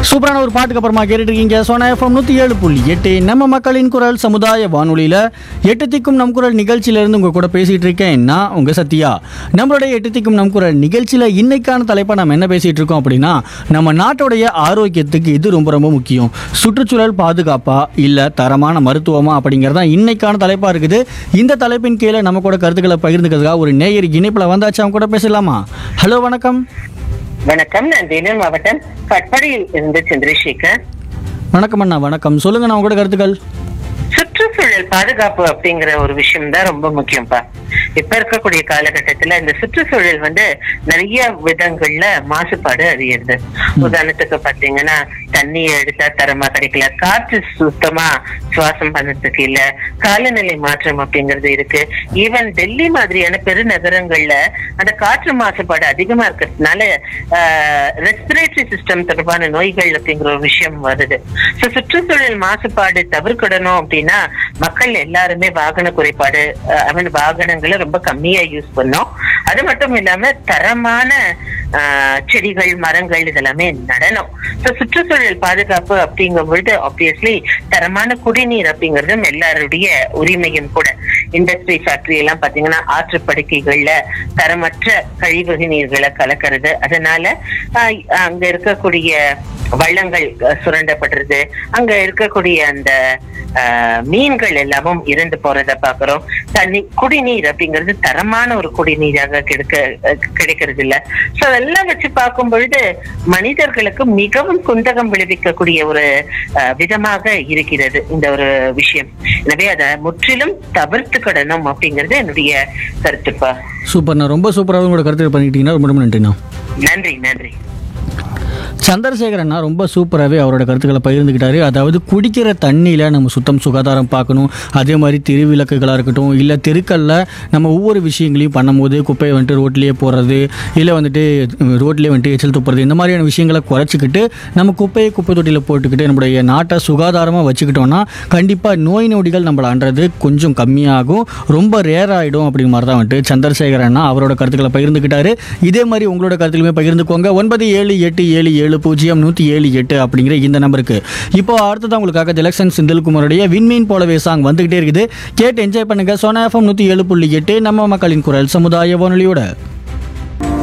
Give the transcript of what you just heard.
சூப்பரான ஒரு பாட்டுக்கு அப்புறமா கேட்டுட்டு இருக்கீங்க சோனா எஃப்எம் நூற்றி ஏழு புள்ளி எட்டு நம்ம மக்களின் குரல் சமுதாய வானொலியில் எட்டு திக்கும் நம் குரல் நிகழ்ச்சியிலேருந்து உங்கள் கூட பேசிகிட்டு இருக்கேன் நான் உங்கள் சத்யா நம்மளுடைய எட்டு திக்கும் நம் குரல் நிகழ்ச்சியில் இன்னைக்கான தலைப்பை நம்ம என்ன பேசிகிட்டு இருக்கோம் அப்படின்னா நம்ம நாட்டுடைய ஆரோக்கியத்துக்கு இது ரொம்ப ரொம்ப முக்கியம் சுற்றுச்சூழல் பாதுகாப்பா இல்லை தரமான மருத்துவமா அப்படிங்கிறது தான் இன்னைக்கான தலைப்பாக இருக்குது இந்த தலைப்பின் கீழே நம்ம கூட கருத்துக்களை பகிர்ந்துக்கிறதுக்காக ஒரு நேயர் இணைப்பில் வந்தாச்சு அவங்க கூட பேசலாமா ஹலோ வணக்கம் வணக்கம் நான் வேலூர் மாவட்டம் கட்படியில் இருந்து சந்திரசேகர் வணக்கம் அண்ணா வணக்கம் சொல்லுங்க நான் உங்களோட கருத்துக்கள் சுற்றுச்சூழல் பாதுகாப்பு அப்படிங்கிற ஒரு விஷயம் தான் ரொம்ப முக்கியம்ப்பா இப்ப இருக்கக்கூடிய காலகட்டத்துல இந்த சுற்றுச்சூழல் வந்து நிறைய விதங்கள்ல மாசுபாடு அறியுது உதாரணத்துக்கு பாத்தீங்கன்னா தண்ணியை எடுத்தா தரமா கிடைக்கல காற்று சுத்தமா சுவாசம் பண்ணதுக்கு இல்ல காலநிலை மாற்றம் அப்படிங்கிறது இருக்கு ஈவன் டெல்லி மாதிரியான பெருநகரங்கள்ல அந்த காற்று மாசுபாடு அதிகமா இருக்கிறதுனால ரெஸ்பிரேட்டரி சிஸ்டம் தொடர்பான நோய்கள் அப்படிங்கிற ஒரு விஷயம் வருது So, சுற்றுச்சூழல் மாசுபாடு தவிர்க்கிடணும் அப்படின்னா மக்கள் எல்லாருமே வாகன குறைபாடு ஐ மீன் வாகனங்களை ரொம்ப கம்மியா யூஸ் பண்ணோம் அது மட்டும் இல்லாம தரமான ஆஹ், செடிகள் மரங்கள் இதெல்லாமே நடணும் So, சுற்றுச்சூழல் பாதுகாப்பு அப்படிங்கும் பொழுது ஆப்வியஸ்லி தரமான குடிநீர் அப்படிங்கறதும் எல்லாருடைய உரிமையும் கூட இண்டஸ்ட்ரி ஃபேக்டரி எல்லாம் பாத்தீங்கன்னா ஆற்று படுக்கைகள்ல தரமற்ற கழிவு நீர்களை கலக்கிறது அதனால ஆஹ், அங்க இருக்கக்கூடிய வள்ளங்கள் அஹ், சுரண்டப்படுறது அங்க இருக்கக்கூடிய அந்த ஆஹ், மீன்கள் எல்லாமும் இறந்து போறத பாக்குறோம் தண்ணி குடிநீர் அப்படிங்கிறது தரமான ஒரு குடிநீராக கிடைக்க அஹ், கிடைக்கிறது இல்ல சோ அதெல்லாம் வச்சு பார்க்கும் பொழுது மனிதர்களுக்கு மிகவும் குந்தகம் விளைவிக்கக்கூடிய ஒரு அஹ், விதமாக இருக்கிறது இந்த ஒரு விஷயம் எனவே அதை முற்றிலும் தவிர்த்துக்கிடணும் அப்படிங்கிறது என்னுடைய கருத்துப்பா சூப்பர்ண்ணா ரொம்ப சூப்பராக உங்களோட கருத்துக்கள் பண்ணிக்கிட்டீங்கன்னா ரொம்ப ரொம்ப நன்றிண்ணா நன்றி நன்றி சந்திரசேகர் அண்ணா ரொம்ப சூப்பராகவே அவரோட கருத்துக்களை பகிர்ந்துக்கிட்டாரு அதாவது குடிக்கிற தண்ணியில் நம்ம சுத்தம் சுகாதாரம் பார்க்கணும் அதே மாதிரி தெருவிளக்குகளாக இருக்கட்டும் இல்லை தெருக்களில் நம்ம ஒவ்வொரு விஷயங்களையும் பண்ணும்போது குப்பையை வந்துட்டு ரோட்லேயே போடுறது இல்லை வந்துட்டு ரோட்லேயே வந்துட்டு எச்சல் துப்புறது இந்த மாதிரியான விஷயங்களை குறைச்சிக்கிட்டு நம்ம குப்பையை குப்பை தொட்டியில் போட்டுக்கிட்டு நம்மளுடைய நாட்டை சுகாதாரமாக வச்சுக்கிட்டோம்னா கண்டிப்பாக நோய் நொடிகள் நம்மளை அன்றது கொஞ்சம் கம்மியாகும் ரொம்ப ரேர் ஆகிடும் அப்படிங்கிற மாதிரி தான் வந்துட்டு சந்திரசேகர் அண்ணா அவரோட கருத்துக்களை பகிர்ந்துக்கிட்டாரு இதே மாதிரி உங்களோட கருத்துக்களுமே பகிர்ந்துக்கோங்க ஒன்பது ஏழு எட்டு ஏழு ஏழு பூஜ்ஜியம் நூற்றி ஏழு எட்டு அப்படிங்கிற இந்த நம்பருக்கு இப்போ அடுத்தது உங்களுக்காக திலக்ஷன் செந்தில்குமாருடைய விண்மீன் போலவே சாங் வந்துகிட்டே இருக்குது கேட்டு என்ஜாய் பண்ணுங்க சோனா எஃப்எம் நூற்றி ஏழு புள்ளி எட்டு நம்ம மக்களின் குரல் சமுதாய வானொலியோட